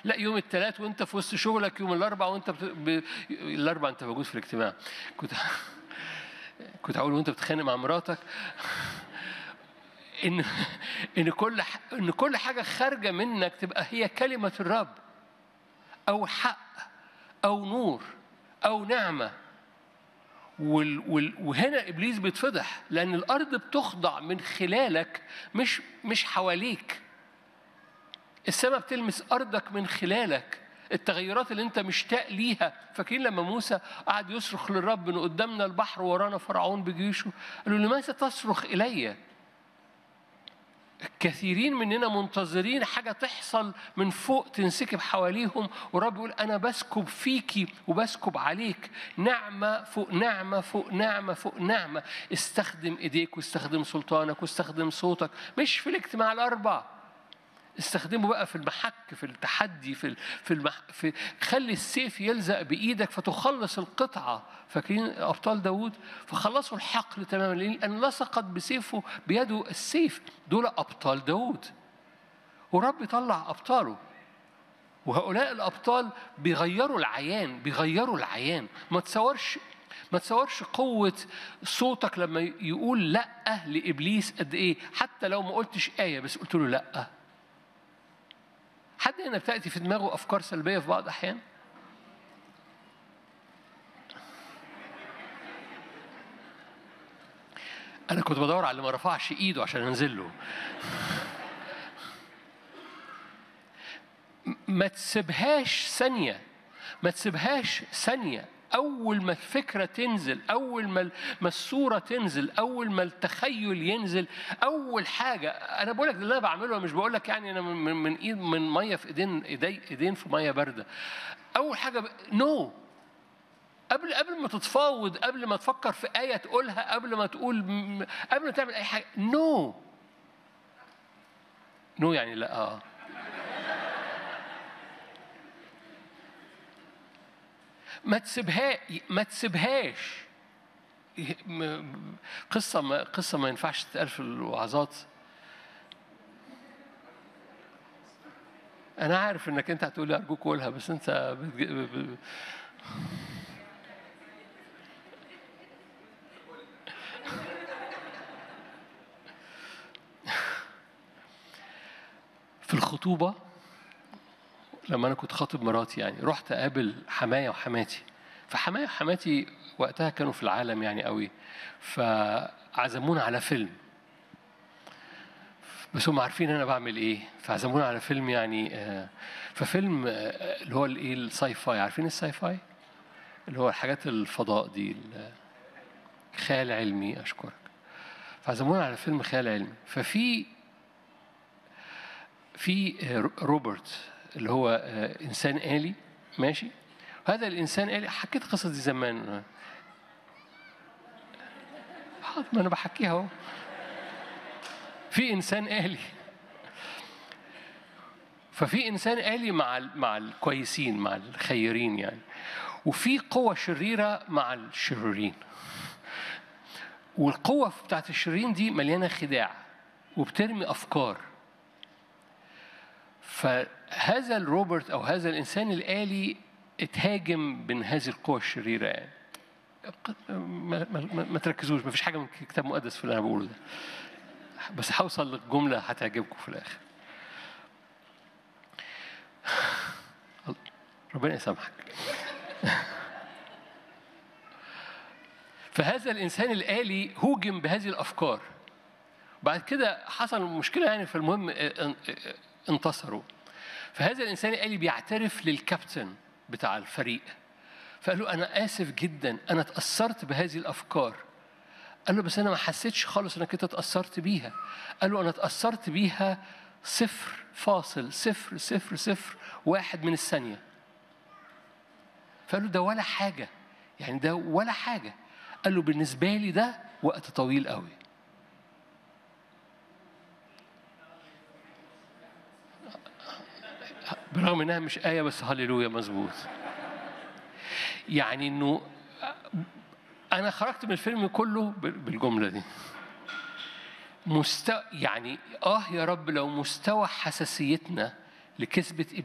لا يوم الثلاث وانت في وسط شغلك يوم الاربع وانت بت... ب... الاربع انت موجود في الاجتماع كنت كنت هقول وانت بتتخانق مع مراتك ان ان كل ح... ان كل حاجه خارجه منك تبقى هي كلمه الرب او حق او نور او نعمه وال وال وهنا ابليس بيتفضح لان الارض بتخضع من خلالك مش مش حواليك السماء بتلمس ارضك من خلالك التغيرات اللي انت مشتاق ليها فاكرين لما موسى قعد يصرخ للرب ان قدامنا البحر ورانا فرعون بجيشه قال له لماذا تصرخ الي كثيرين مننا منتظرين حاجة تحصل من فوق تنسكب حواليهم ورب يقول أنا بسكب فيكي وبسكب عليك نعمة فوق نعمة فوق نعمة فوق نعمة استخدم إيديك واستخدم سلطانك واستخدم صوتك مش في الاجتماع الأربع استخدمه بقى في المحك في التحدي في في, المح... في خلي السيف يلزق بايدك فتخلص القطعه فاكرين ابطال داوود فخلصوا الحقل تماما لان لصقت بسيفه بيده السيف دول ابطال داوود ورب طلع ابطاله وهؤلاء الابطال بيغيروا العيان بيغيروا العيان ما تصورش ما تصورش قوة صوتك لما يقول لأ لإبليس قد إيه حتى لو ما قلتش آية بس قلت له لأ حد هنا بتأتي في دماغه أفكار سلبية في بعض الأحيان؟ أنا كنت بدور على اللي ما رفعش إيده عشان أنزل له. ما تسيبهاش ثانية ما تسيبهاش ثانية أول ما الفكرة تنزل أول ما ما الصورة تنزل أول ما التخيل ينزل أول حاجة أنا بقول لك اللي أنا بعمله مش بقول لك يعني أنا من من إيد من مية في إيدين إيدي إيدين في مية باردة أول حاجة نو no. قبل قبل ما تتفاوض قبل ما تفكر في آية تقولها قبل ما تقول قبل ما تعمل أي حاجة نو no. نو no يعني لا آه ما تسيبها ما تسيبهاش قصة ما قصة ما ينفعش تتقال في الوعظات أنا عارف إنك أنت هتقولي أرجوك قولها بس أنت بتج... في الخطوبة لما انا كنت خاطب مراتي يعني رحت اقابل حماية وحماتي فحماية وحماتي وقتها كانوا في العالم يعني قوي فعزمونا على فيلم بس هم عارفين انا بعمل ايه فعزمونا على فيلم يعني ففيلم اللي هو الايه الساي فاي عارفين الساي فاي اللي هو الحاجات الفضاء دي خيال علمي اشكرك فعزمونا على فيلم خيال علمي ففي في روبرت اللي هو انسان آلي ماشي هذا الانسان آلي حكيت القصه دي زمان حاضر ما انا بحكيها اهو في انسان آلي ففي انسان آلي مع مع الكويسين مع الخيرين يعني وفي قوة شريرة مع الشريرين والقوة بتاعت الشريرين دي مليانة خداع وبترمي أفكار فهذا الروبرت او هذا الانسان الالي اتهاجم من هذه القوى الشريره يعني ما, ما, ما تركزوش ما فيش حاجه من كتاب مقدس في اللي انا بقوله ده بس هوصل للجمله هتعجبكم في الاخر ربنا يسامحك فهذا الانسان الالي هوجم بهذه الافكار بعد كده حصل مشكله يعني فالمهم انتصروا فهذا الانسان قال لي بيعترف للكابتن بتاع الفريق فقال له انا اسف جدا انا اتاثرت بهذه الافكار قال له بس انا ما حسيتش خالص انك انت اتاثرت بيها قال له انا اتاثرت بيها صفر فاصل صفر صفر صفر واحد من الثانيه فقال له ده ولا حاجه يعني ده ولا حاجه قال له بالنسبه لي ده وقت طويل قوي برغم انها مش ايه بس هللويا مظبوط يعني انه انا خرجت من الفيلم كله بالجمله دي مستوى يعني اه يا رب لو مستوى حساسيتنا لكذبه